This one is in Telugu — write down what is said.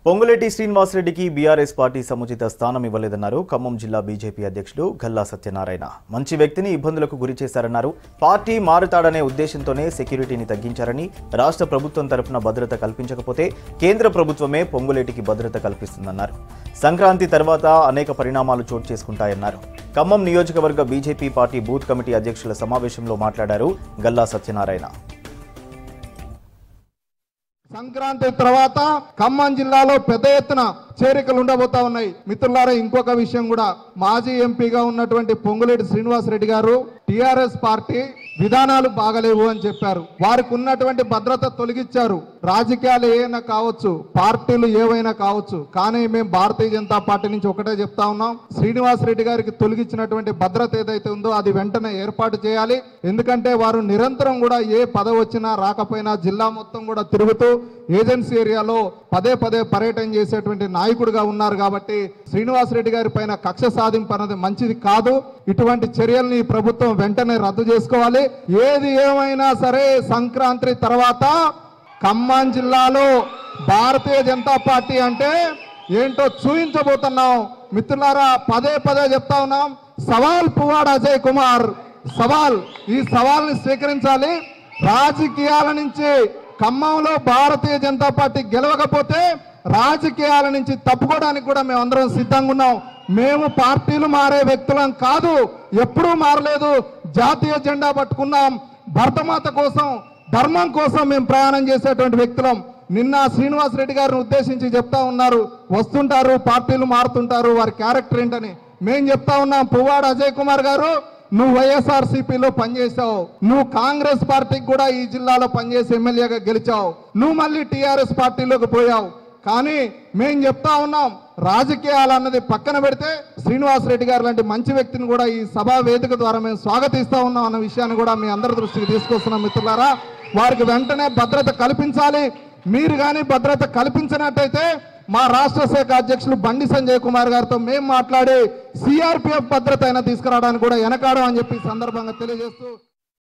పొంగులేటి శ్రీనివాసరెడ్డికి బీఆర్ఎస్ పార్టీ సముచిత స్థానం ఇవ్వలేదన్నారు ఖమ్మం జిల్లా బీజేపీ అధ్యక్షుడు గల్లా సత్యనారాయణ మంచి వ్యక్తిని ఇబ్బందులకు గురి చేశారన్నారు పార్టీ మారుతాడనే ఉద్దేశంతోనే సెక్యూరిటీని తగ్గించారని రాష్ట్ర ప్రభుత్వం తరపున భద్రత కల్పించకపోతే కేంద్ర ప్రభుత్వమే పొంగులేటికి భద్రత కల్పిస్తుందన్నారు సంక్రాంతి తర్వాత అనేక పరిణామాలు చోటు చేసుకుంటాయన్నారు ఖమ్మం నియోజకవర్గ బీజేపీ పార్టీ బూత్ కమిటీ అధ్యక్షుల సమావేశంలో మాట్లాడారు గల్లా సత్యనారాయణ సంక్రాంతి తర్వాత ఖమ్మం జిల్లాలో పెద్ద ఎత్తున చేరికలు ఉండబోతా ఉన్నాయి మిత్రులారా ఇంకొక విషయం కూడా మాజీ ఎంపీగా ఉన్నటువంటి పొంగులేటి శ్రీనివాస్ రెడ్డి గారు టిఆర్ఎస్ పార్టీ విధానాలు బాగలేవు అని చెప్పారు వారికి ఉన్నటువంటి భద్రత తొలగించారు రాజకీయాలు ఏమైనా కావచ్చు పార్టీలు ఏవైనా కావచ్చు కానీ మేము భారతీయ జనతా పార్టీ నుంచి ఒకటే చెప్తా ఉన్నాం శ్రీనివాస్ రెడ్డి గారికి తొలగించినటువంటి భద్రత ఏదైతే ఉందో అది వెంటనే ఏర్పాటు చేయాలి ఎందుకంటే వారు నిరంతరం కూడా ఏ పదవి వచ్చినా రాకపోయినా జిల్లా మొత్తం కూడా తిరుగుతూ ఏజెన్సీ ఏరియాలో పదే పదే పర్యటన చేసేటువంటి నాయకుడిగా ఉన్నారు కాబట్టి శ్రీనివాస్ రెడ్డి గారి పైన కక్ష సాధింపు అన్నది మంచిది కాదు ఇటువంటి చర్యల్ని ఈ ప్రభుత్వం వెంటనే రద్దు చేసుకోవాలి ఏది ఏమైనా సరే సంక్రాంతి తర్వాత ఖమ్మం జిల్లాలో భారతీయ జనతా పార్టీ అంటే ఏంటో చూపించబోతున్నాం మిత్రులారా పదే పదే చెప్తా ఉన్నాం సవాల్ పువ్వాడ అజయ్ కుమార్ సవాల్ ఈ సవాల్ని స్వీకరించాలి రాజకీయాల నుంచి ఖమ్మంలో భారతీయ జనతా పార్టీ గెలవకపోతే రాజకీయాల నుంచి తప్పుకోవడానికి కూడా మేము అందరం సిద్ధంగా ఉన్నాం మేము పార్టీలు మారే వ్యక్తులం కాదు ఎప్పుడూ మారలేదు జాతీయ జెండా పట్టుకున్నాం భరతమాత కోసం ధర్మం కోసం మేము ప్రయాణం చేసేటువంటి వ్యక్తులం నిన్న శ్రీనివాస్ రెడ్డి గారిని ఉద్దేశించి చెప్తా ఉన్నారు వస్తుంటారు పార్టీలు మారుతుంటారు వారి క్యారెక్టర్ ఏంటని మేం చెప్తా ఉన్నాం పువ్వాడ అజయ్ కుమార్ గారు నువ్వు వైఎస్ఆర్ సిపిలో పనిచేసావు నువ్వు కాంగ్రెస్ పార్టీకి కూడా ఈ జిల్లాలో పనిచేసి ఎమ్మెల్యేగా గెలిచావు నువ్వు మళ్ళీ టీఆర్ఎస్ పార్టీలోకి పోయావు కానీ మేం చెప్తా ఉన్నాం రాజకీయాలు అన్నది పక్కన పెడితే శ్రీనివాస్ రెడ్డి గారు లాంటి మంచి వ్యక్తిని కూడా ఈ సభా వేదిక ద్వారా మేము స్వాగతిస్తా ఉన్నాం అన్న విషయాన్ని కూడా మీ అందరి దృష్టికి తీసుకొస్తున్నాం మిత్రులారా వారికి వెంటనే భద్రత కల్పించాలి మీరు కానీ భద్రత కల్పించినట్టయితే మా రాష్ట్ర శాఖ అధ్యక్షులు బండి సంజయ్ కుమార్ గారితో మేము మాట్లాడి సిఆర్పిఎఫ్ భద్రత అయినా తీసుకురావడానికి కూడా వెనకాడం అని చెప్పి ఈ సందర్భంగా తెలియజేస్తూ